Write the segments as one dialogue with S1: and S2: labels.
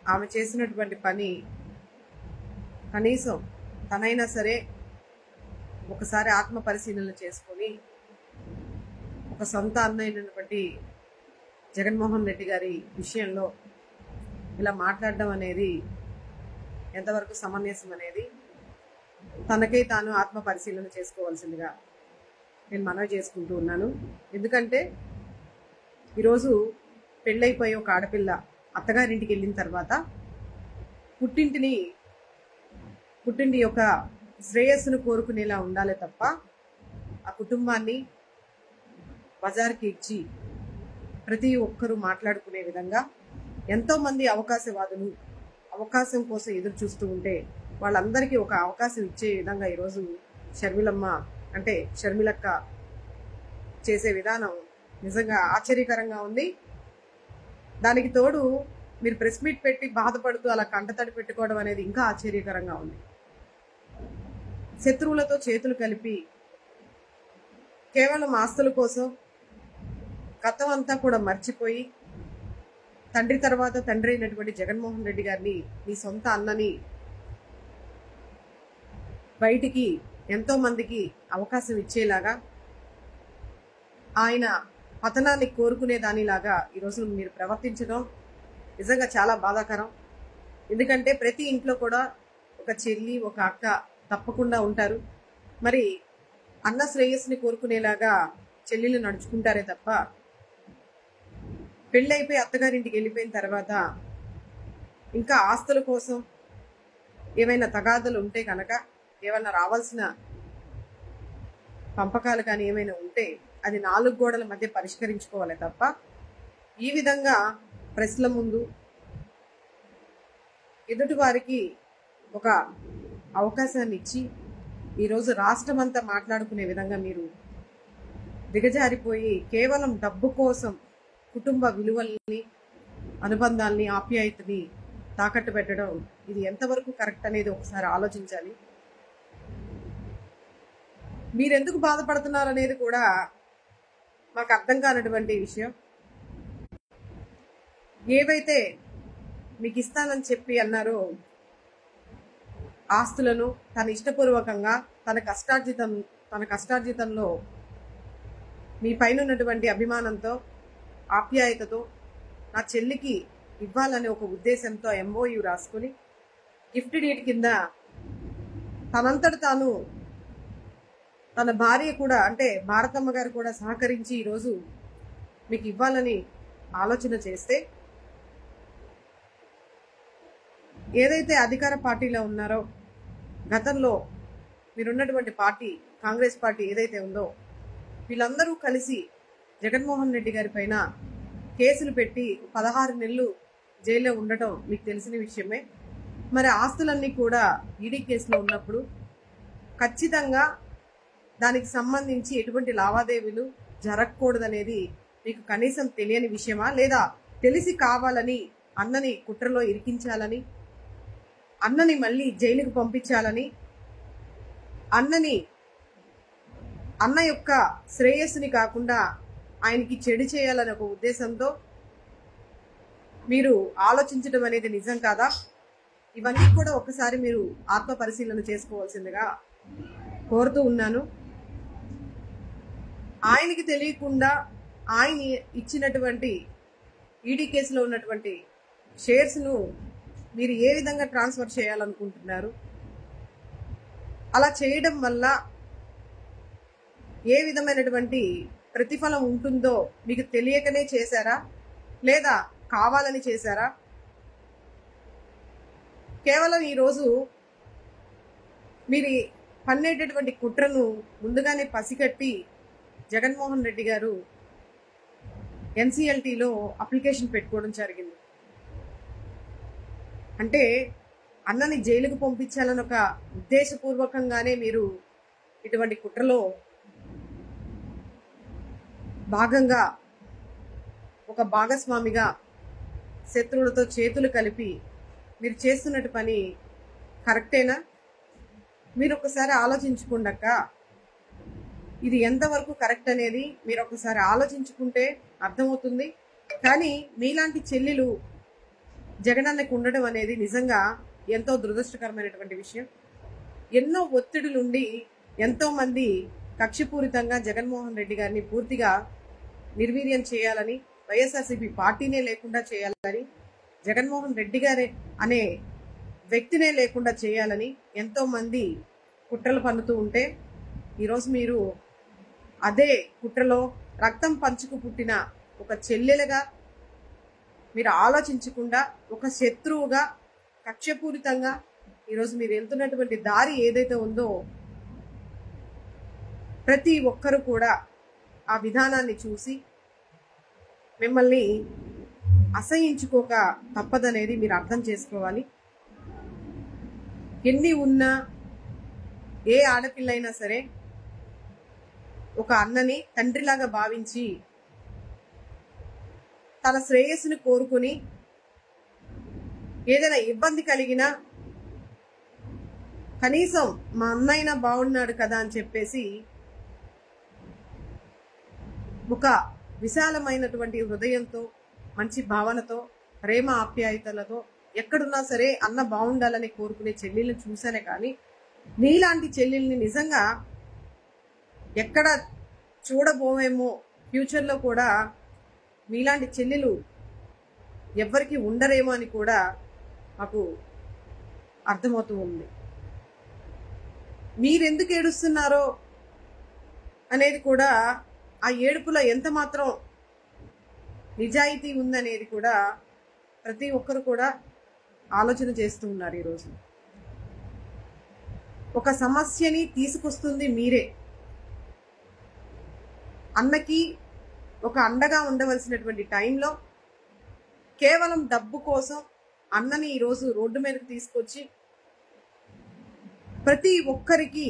S1: ఆమె చేసినటువంటి పని కనీసం తనైనా సరే ఒకసారి ఆత్మ పరిశీలన చేసుకొని ఒక సొంత అన్నైనటువంటి జగన్మోహన్ రెడ్డి గారి విషయంలో ఇలా మాట్లాడడం అనేది ఎంతవరకు సమంజసం అనేది తనకై తాను ఆత్మ పరిశీలన చేసుకోవాల్సిందిగా నేను మనవి చేసుకుంటూ ఉన్నాను ఎందుకంటే ఈరోజు పెళ్ళైపోయి ఒక ఆడపిల్ల అత్తగారింటికి వెళ్ళిన తర్వాత పుట్టింటిని పుట్టింటి యొక్క శ్రేయస్సును కోరుకునేలా ఉండాలి తప్ప ఆ కుటుంబాన్ని బజార్కి ఇచ్చి ప్రతి ఒక్కరూ మాట్లాడుకునే విధంగా ఎంతో మంది అవకాశవాదులు అవకాశం కోసం ఎదురు చూస్తూ ఉంటే వాళ్ళందరికీ ఒక అవకాశం ఇచ్చే విధంగా ఈరోజు షర్మిలమ్మ అంటే షర్మిలక్క చేసే విధానం నిజంగా ఆశ్చర్యకరంగా ఉంది దానికి తోడు మీరు ప్రెస్ మీట్ పెట్టి బాధపడుతూ అలా కంటతడి పెట్టుకోవడం అనేది ఇంకా ఆశ్చర్యకరంగా ఉంది శత్రువులతో చేతులు కలిపి కేవలం ఆస్తుల కోసం గతం అంతా కూడా మర్చిపోయి తండ్రి తర్వాత తండ్రి అయినటువంటి జగన్మోహన్ రెడ్డి గారిని మీ సొంత అన్నని బయటికి ఎంతో మందికి అవకాశం ఇచ్చేలాగా ఆయన పతనాన్ని కోరుకునే దానిలాగా ఈరోజు మీరు ప్రవర్తించడం నిజంగా చాలా బాధాకరం ఎందుకంటే ప్రతి ఇంట్లో కూడా ఒక చెల్లి ఒక అక్క తప్పకుండా ఉంటారు మరి అన్న శ్రేయస్సుని కోరుకునేలాగా చెల్లెలు నడుచుకుంటారే తప్ప పెళ్ళైపోయి అత్తగారింటికి వెళ్ళిపోయిన తర్వాత ఇంకా ఆస్తుల కోసం ఏమైనా తగాదలు ఉంటే కనుక ఏమైనా రావాల్సిన పంపకాలు కానీ ఏమైనా ఉంటే అది నాలుగు గోడల మధ్య పరిష్కరించుకోవాలి తప్ప ఈ విధంగా ప్రెస్ల ముందు ఎదుటి వారికి ఒక అవకాశాన్ని ఇచ్చి ఈరోజు రాష్ట్రం అంతా మాట్లాడుకునే విధంగా మీరు దిగజారిపోయి కేవలం డబ్బు కోసం కుటుంబ విలువల్ని అనుబంధాల్ని ఆప్యాయతని తాకట్టు పెట్టడం ఇది ఎంతవరకు కరెక్ట్ అనేది ఒకసారి ఆలోచించాలి మీరెందుకు బాధపడుతున్నారు అనేది కూడా మాకు అర్థం కానటువంటి విషయం ఏవైతే మీకు ఇస్తానని చెప్పి అన్నారో ఆస్తులను తన ఇష్టపూర్వకంగా తన కష్టార్జితం తన కష్టార్జితంలో మీ పైన ఉన్నటువంటి అభిమానంతో ఆప్యాయతతో నా చెల్లికి ఇవ్వాలనే ఒక ఉద్దేశంతో ఎంఓయు రాసుకుని గిఫ్ట్ డేట్ కింద తనంతట తాను తన భార్య కూడా అంటే భారతమ్మ గారు కూడా సహకరించి ఈరోజు మీకు ఇవ్వాలని ఆలోచన చేస్తే ఏదైతే అధికార పార్టీలో ఉన్నారో గతంలో మీరున్నటువంటి పార్టీ కాంగ్రెస్ పార్టీ ఏదైతే ఉందో వీళ్ళందరూ కలిసి జగన్మోహన్ రెడ్డి గారి పైన కేసులు పెట్టి పదహారు నెలలు జైల్లో ఉండటం మీకు తెలిసిన విషయమే మరి ఆస్తులన్నీ కూడా ఈడీ కేసులో ఉన్నప్పుడు ఖచ్చితంగా దానికి సంబంధించి ఎటువంటి లావాదేవీలు జరగకూడదనేది మీకు కనీసం తెలియని విషయమా లేదా తెలిసి కావాలని అన్నని కుట్రలో ఇరికించాలని అన్నని మళ్ళీ జైలుకు పంపించాలని అన్నని అన్న యొక్క శ్రేయస్సుని కాకుండా ఆయనకి చెడు చేయాలనే ఒక ఉద్దేశంతో మీరు ఆలోచించడం అనేది నిజం కాదా ఇవన్నీ కూడా ఒకసారి మీరు ఆత్మ పరిశీలన చేసుకోవాల్సిందిగా కోరుతూ ఉన్నాను ఆయనకి తెలియకుండా ఆయన ఇచ్చినటువంటి ఈడీ కేసులో ఉన్నటువంటి షేర్స్ను మీరు ఏ విధంగా ట్రాన్స్ఫర్ చేయాలనుకుంటున్నారు అలా చేయడం వల్ల ఏ విధమైనటువంటి ప్రతిఫలం ఉంటుందో మీకు తెలియకనే చేశారా లేదా కావాలని చేశారా కేవలం ఈరోజు మీరు పన్నేటటువంటి కుట్రను ముందుగానే పసిగట్టి జగన్మోహన్ రెడ్డి గారు ఎన్సిఎల్టీలో అప్లికేషన్ పెట్టుకోవడం జరిగింది అంటే అన్నని జైలుకు పంపించాలని ఒక ఉద్దేశపూర్వకంగానే మీరు ఇటువంటి కుట్రలో భాగంగా ఒక భాగస్వామిగా శత్రువులతో చేతులు కలిపి మీరు చేస్తున్నట్టు పని కరెక్టేనా మీరు ఒకసారి ఆలోచించుకుండాక ఇది ఎంతవరకు కరెక్ట్ అనేది మీరు ఒకసారి ఆలోచించుకుంటే అర్థమవుతుంది కానీ మీలాంటి చెల్లెలు జగనన్నకి ఉండడం అనేది నిజంగా ఎంతో దురదృష్టకరమైనటువంటి విషయం ఎన్నో ఒత్తిడులుండి ఎంతో మంది కక్షపూరితంగా జగన్మోహన్ రెడ్డి గారిని పూర్తిగా నిర్వీర్యం చేయాలని వైఎస్ఆర్సీపీ పార్టీనే లేకుండా చేయాలని జగన్మోహన్ రెడ్డి గారే అనే వ్యక్తినే లేకుండా చేయాలని ఎంతో మంది కుట్రలు పన్నుతూ ఉంటే ఈరోజు మీరు అదే కుట్రలో రక్తం పంచుకు పుట్టిన ఒక చెల్లెలుగా మీరు ఆలోచించకుండా ఒక శత్రువుగా కక్షపూరితంగా ఈరోజు మీరు వెళ్తున్నటువంటి దారి ఏదైతే ఉందో ప్రతి ఒక్కరు కూడా ఆ విధానాన్ని చూసి మిమ్మల్ని అసహించుకోక తప్పదనేది మీరు అర్థం చేసుకోవాలి ఎన్ని ఉన్నా ఏ ఆడపిల్లైనా సరే ఒక అన్నని తండ్రిలాగా భావించి తన శ్రేయస్సును కోరుకుని ఏదైనా ఇబ్బంది కలిగినా కనీసం మా అన్నయ్య బాగున్నాడు కదా అని చెప్పేసి ఒక విశాలమైనటువంటి హృదయంతో మంచి భావనతో ప్రేమ ఆప్యాయతలతో ఎక్కడున్నా సరే అన్న బాగుండాలని కోరుకునే చెల్లెల్ని చూసానే కానీ నీలాంటి చెల్లెల్ని నిజంగా ఎక్కడ చూడబోవేమో ఫ్యూచర్లో కూడా మీలాంటి చెల్లెలు ఎవ్వరికి ఉండరేమో అని కూడా మాకు అర్థమవుతూ ఉంది మీరెందుకు ఏడుస్తున్నారో అనేది కూడా ఆ ఏడుపులో ఎంత మాత్రం నిజాయితీ ఉందనేది కూడా ప్రతి ఒక్కరు కూడా ఆలోచన చేస్తూ ఉన్నారు ఈరోజు ఒక సమస్యని తీసుకొస్తుంది మీరే అన్నకి ఒక అండగా ఉండవలసినటువంటి టైంలో కేవలం డబ్బు కోసం అన్నని ఈరోజు రోడ్డు మీదకి తీసుకొచ్చి ప్రతి ఒక్కరికి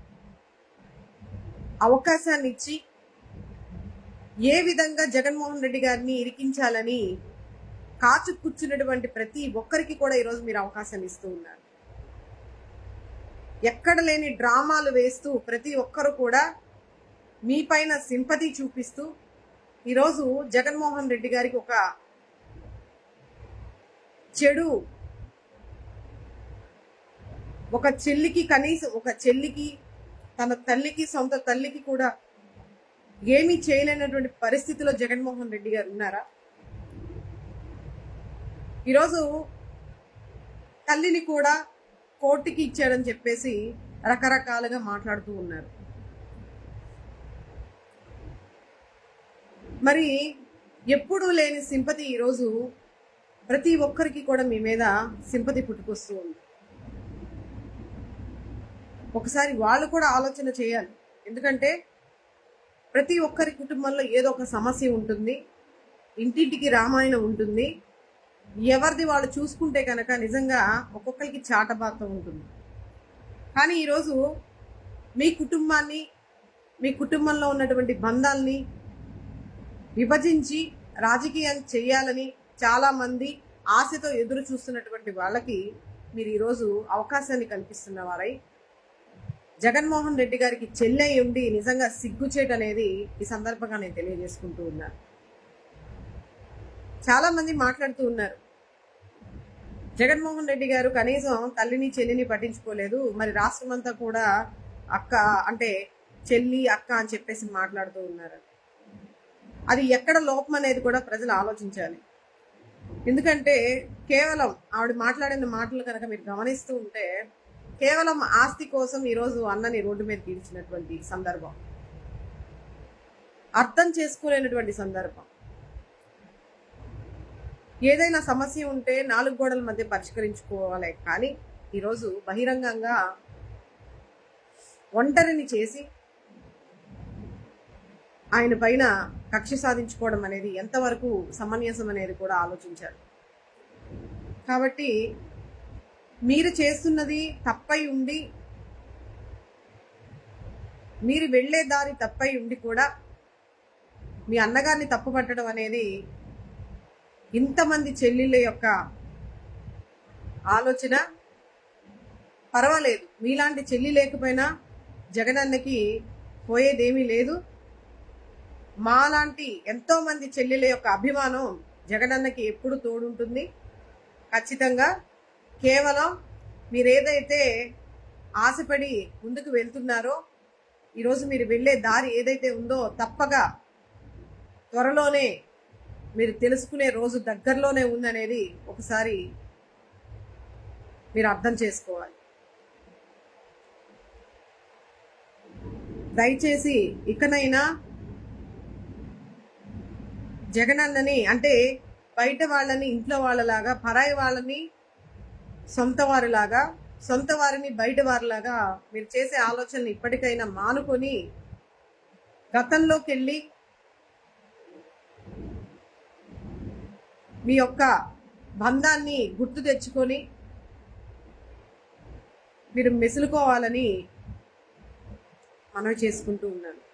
S1: అవకాశాన్ని ఇచ్చి ఏ విధంగా జగన్మోహన్ రెడ్డి గారిని ఇరికించాలని కాచు కూర్చున్నటువంటి ప్రతి ఒక్కరికి కూడా ఈరోజు మీరు అవకాశాన్ని ఇస్తూ ఉన్నారు ఎక్కడ లేని డ్రామాలు వేస్తూ ప్రతి ఒక్కరు కూడా మీ పైన సింపతి చూపిస్తూ ఈరోజు జగన్మోహన్ రెడ్డి గారికి ఒక చెడు ఒక చెల్లికి కనీసం ఒక చెల్లికి తన తల్లికి సొంత తల్లికి కూడా ఏమీ చేయలేనటువంటి పరిస్థితిలో జగన్మోహన్ రెడ్డి గారు ఉన్నారా ఈరోజు తల్లిని కూడా కోర్టుకి ఇచ్చాడని చెప్పేసి రకరకాలుగా మాట్లాడుతూ ఉన్నారు మరి ఎప్పుడూ లేని సింపతి ఈరోజు ప్రతి ఒక్కరికి కూడా మీ మీద సింపతి పుట్టుకొస్తూ ఉంది ఒకసారి వాళ్ళు కూడా ఆలోచన చేయాలి ఎందుకంటే ప్రతి ఒక్కరి కుటుంబంలో ఏదో ఒక సమస్య ఉంటుంది ఇంటింటికి రామాయణం ఉంటుంది ఎవరిది వాళ్ళు చూసుకుంటే కనుక నిజంగా ఒక్కొక్కరికి చాటబాత ఉంటుంది కానీ ఈరోజు మీ కుటుంబాన్ని మీ కుటుంబంలో ఉన్నటువంటి బంధాల్ని విభజించి రాజకీయం చేయాలని చాలా మంది ఆశతో ఎదురు చూస్తున్నటువంటి వాళ్ళకి మీరు ఈరోజు అవకాశాన్ని కల్పిస్తున్న వారై జగన్మోహన్ రెడ్డి గారికి చెల్లె ఉండి నిజంగా సిగ్గుచేటు అనేది ఈ సందర్భంగా నేను తెలియజేసుకుంటూ ఉన్నాను చాలా మంది మాట్లాడుతూ ఉన్నారు జగన్మోహన్ రెడ్డి గారు కనీసం తల్లిని చెల్లిని పట్టించుకోలేదు మరి రాష్ట్రం అంతా కూడా అక్క అంటే చెల్లి అక్క అని చెప్పేసి మాట్లాడుతూ ఉన్నారు అది ఎక్కడ లోపం అనేది కూడా ప్రజలు ఆలోచించాలి ఎందుకంటే కేవలం ఆవిడ మాట్లాడిన మాటలు కనుక మీరు గమనిస్తూ ఉంటే కేవలం ఆస్తి కోసం ఈరోజు అన్నని రోడ్డు మీద తీర్చినటువంటి సందర్భం అర్థం చేసుకోలేనటువంటి సందర్భం ఏదైనా సమస్య ఉంటే నాలుగు గోడల మధ్య పరిష్కరించుకోవాలి కానీ ఈరోజు బహిరంగంగా ఒంటరిని చేసి ఆయన పైన కక్ష సాధించుకోవడం అనేది ఎంతవరకు సమంజసం అనేది కూడా ఆలోచించారు కాబట్టి మీరు చేస్తున్నది తప్పై ఉండి మీరు వెళ్ళే దారి తప్పై ఉండి కూడా మీ అన్నగారిని తప్పు పట్టడం అనేది ఇంతమంది చెల్లెళ్ళ యొక్క ఆలోచన పర్వాలేదు మీలాంటి చెల్లి లేకపోయినా జగనన్నకి పోయేదేమీ లేదు మాలాంటి ఎంతో మంది చెల్లెల యొక్క అభిమానం జగనన్నకి ఎప్పుడు తోడుంటుంది ఖచ్చితంగా కేవలం మీరు ఏదైతే ఆశపడి ముందుకు వెళ్తున్నారో ఈరోజు మీరు వెళ్ళే దారి ఏదైతే ఉందో తప్పగా త్వరలోనే మీరు తెలుసుకునే రోజు దగ్గరలోనే ఉందనేది ఒకసారి మీరు అర్థం చేసుకోవాలి దయచేసి ఇకనైనా జగనన్నని అంటే బయట వాళ్ళని ఇంట్లో వాళ్ళలాగా పరాయి వాళ్ళని సొంత వారిలాగా సొంత వారిని బయట వారిలాగా మీరు చేసే ఆలోచనలు ఇప్పటికైనా మానుకొని గతంలోకి వెళ్ళి మీ యొక్క బంధాన్ని గుర్తు తెచ్చుకొని మీరు మెసులుకోవాలని మనవి చేసుకుంటూ ఉన్నాను